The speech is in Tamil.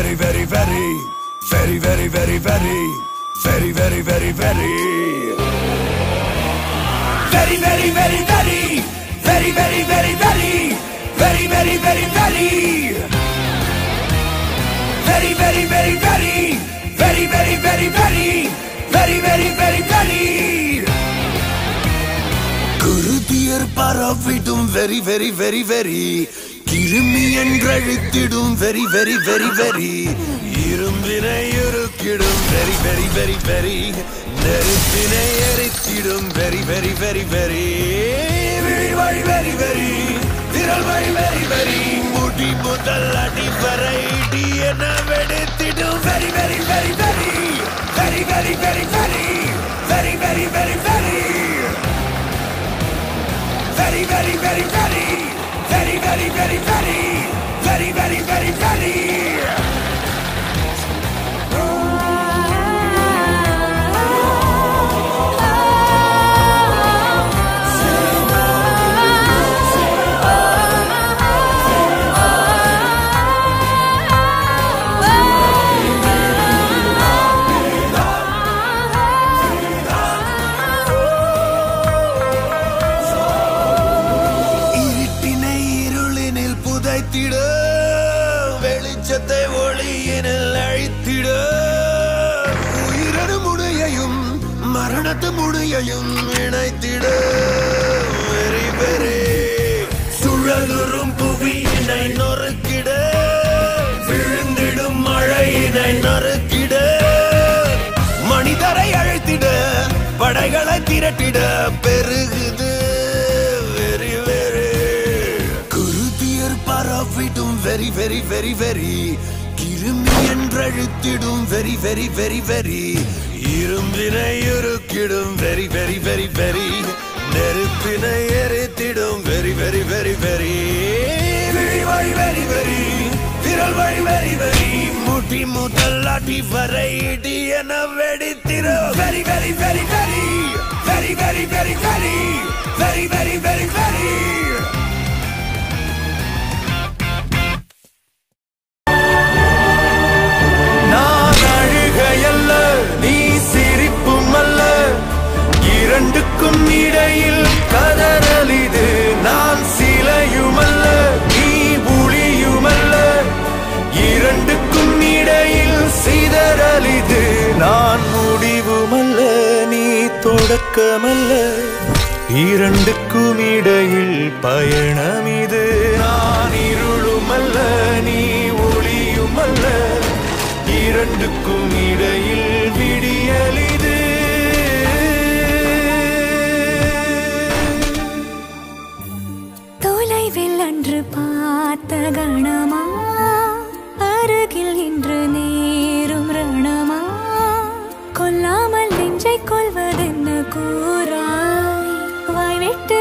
very, very, very, very, very, very, very, very, very, very, very. Very, very, very, very, very, very, very, very, very, very, very, very. Very, very, very, very, very, very, very, very, very, very, very, very. குருதியர் பரவிடும் வெரி வெரி வெரி வெரி கிருமி என்றழுத்திடும் வெரி வெரி வெரி வெரி இரும்பினை இருக்கிடும் வெரி வெரி வெரி வெரி நெருப்பினை எரித்திடும் வெரி வெரி வெரி வெரி விழி வழி வெரி வெரி விரல் வழி வெரி வெரி முடி முதல் அடி வரை இடி என வெடித்திடும் very very very very very very very very very very very very very, very, very, very, very, very, very, very, very, very, very, very. இருட்டினை இருளினில் புதைத்திட வெளிச்சத்தை ஒளியினில் அழித்திட உயிரது முடியையும் மரணத்து முடியையும் இணைத்திட வெறி வெறி சுழலுறும் புவியினை நொறுக்கிட விழுந்திடும் மழையினை நறுக்கிட மனிதரை அழைத்திட படைகளை திரட்டிட பெருகுது வெரி வெரி குருதியர் பரவிடும் வெரி வெரி வெரி வெரி கிருமி என்றழுத்திடும் வெரி வெரி வெரி வெரி இரும்பினை இருக்கிடும் வெரி வெரி வெரி வெரி நெருப்பினை எரித்திடும் வெரி வெரி வெரி வெரி விழி வழி வெரி வெரி விரல் வழி வெரி வெரி முடி முதல் அடி வரை இடி என வெடித்திடும் very very very very very very very very very very very very நான் அழுகையல்ல நீ சிரிப்பும் அல்ல இரண்டுக்கும் இடையில் கதறல் இது நான் சிலையுமல்ல நீ புலியுமல்ல இரண்டுக்கும் இடையில் சிதறல் இது நான் முடிவுமல்ல நீ தொடக்கமல்ல இரண்டுக்கும் இடையில் பயணம் இது நான் இருளுமல்ல நீ ஒளியுமல்ல இரண்டுக்கும் இடையில் விடியல் இது தொலைவில் அன்று பார்த்த கணமா அருகில் இன்று நேரும் ரணமா கொல்லாமல் நெஞ்சை கொள்வதென்ன கூறாய் வாய் விட்டு